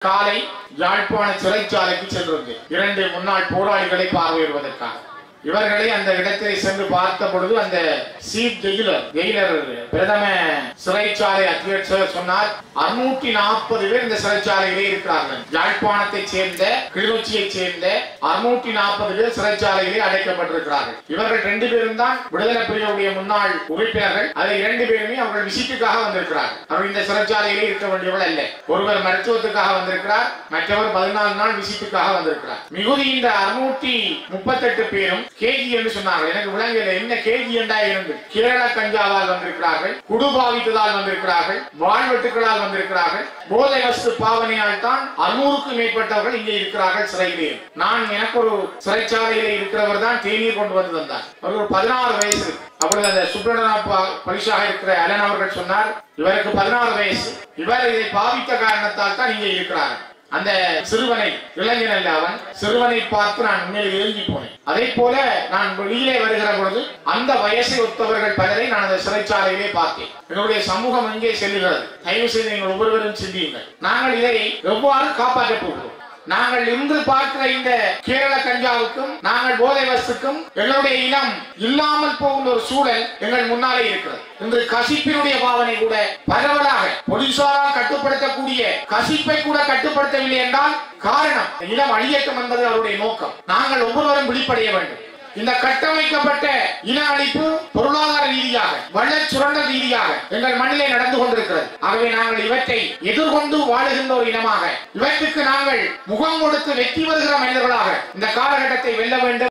காலை யாழ்ப்பாண சிறைச்சாலைக்கு சென்றிருந்தேன் இரண்டு முன்னாள் போராளிகளை பார்வையிடுவதற்காக இவர்களை அந்த இடத்தை சென்று பார்த்த பொழுது அந்த சீப் ஜெயிலர் ஜெயிலர் பிரதம சிறைச்சாலை அத்தியட்சர் சொன்னார் அறுநூற்றி நாற்பது பேர் இந்த சிறைச்சாலையிலே இருக்கிறார்கள் யாழ்ப்பாணத்தை சேர்ந்த கிளிநொச்சியை சேர்ந்த அறுநூற்றி நாற்பது பேர் சிறைச்சாலையிலே அடைக்கப்பட்டிருக்கிறார்கள் இவர்கள் ரெண்டு பேரும் தான் விடுதலை புலிகளுடைய முன்னாள் உறுப்பினர்கள் அதில் இரண்டு பேருமே அவர்கள் விசிட்டுக்காக வந்திருக்கிறார்கள் அவர்கள் இந்த சிறைச்சாலையிலே இருக்க வேண்டியவர்கள் அல்ல ஒருவர் மருத்துவத்துக்காக வந்திருக்கிறார் மற்றவர் பதினாலு நாள் விசிட்டுக்காக வந்திருக்கிறார் மிகுதி இந்த அறுநூற்றி முப்பத்தெட்டு பேரும் கேஜி என்று சொன்னார்கள் எனக்கு விளங்கல என்ன கேஜி என்றா இருந்து கேரள கஞ்சாவால் வந்திருக்கிறார்கள் குடுபாவித்ததால் வந்திருக்கிறார்கள் வாழ்வெட்டுகளால் வந்திருக்கிறார்கள் போதை வஸ்து பாவனையால் தான் அறுநூறுக்கும் மேற்பட்டவர்கள் இங்கே இருக்கிறார்கள் சிறையிலே நான் எனக்கு ஒரு சிறைச்சாலையிலே இருக்கிறவர் தான் தேநீர் கொண்டு வந்து தந்தார் அவர் ஒரு பதினாறு வயசு அப்பொழுது அந்த சுப்பிரமணிய பரிசாக இருக்கிற அலன் அவர்கள் சொன்னார் இவருக்கு பதினாறு வயசு இவர் இதை பாவித்த காரணத்தால் தான் இங்கே இருக்கிறார் அந்த சிறுவனை இளைஞன் அல்ல அவன் சிறுவனை பார்த்து நான் உண்மையில் எழுதி போனேன் அதே போல நான் வெளியிலே வருகிற பொழுது அந்த வயசை ஒத்தவர்கள் பலரை நான் அந்த சிறைச்சாலையிலே பார்த்தேன் என்னுடைய சமூகம் எங்கே செல்லுகிறது தயவு செய்து நீங்கள் ஒவ்வொருவரும் சிந்தியுங்கள் நாங்கள் இதை எவ்வாறு காப்பாற்றப் போகிறோம் நாங்கள் இன்று பார்க்கிற இந்த கேரள கஞ்சாவுக்கும் நாங்கள் போதை வஸ்துக்கும் எங்களுடைய இனம் இல்லாமல் போகும் ஒரு சூழல் எங்கள் முன்னாலே இருக்கிறது இன்று கசிப்பினுடைய பாவனை கூட பரவலாக போலீசாரால் கட்டுப்படுத்தக்கூடிய கசிப்பை கூட கட்டுப்படுத்தவில்லை என்றால் காரணம் இனம் அழியட்டும் என்பது அவருடைய நோக்கம் நாங்கள் ஒவ்வொருவரும் விழிப்படைய வேண்டும் இந்த கட்டமைக்கப்பட்ட இன அழிப்பு பொருளாதார ரீதியாக வள்ளச் சுரண்ட ரீதியாக எங்கள் மண்ணிலே நடந்து கொண்டிருக்கிறது ஆகவே நாங்கள் இவற்றை எதிர்கொண்டு வாழுகின்ற ஒரு இனமாக இவற்றுக்கு நாங்கள் முகம் கொடுத்து வெற்றி வருகிற மனிதர்களாக இந்த காலகட்டத்தை வெல்ல வேண்டும்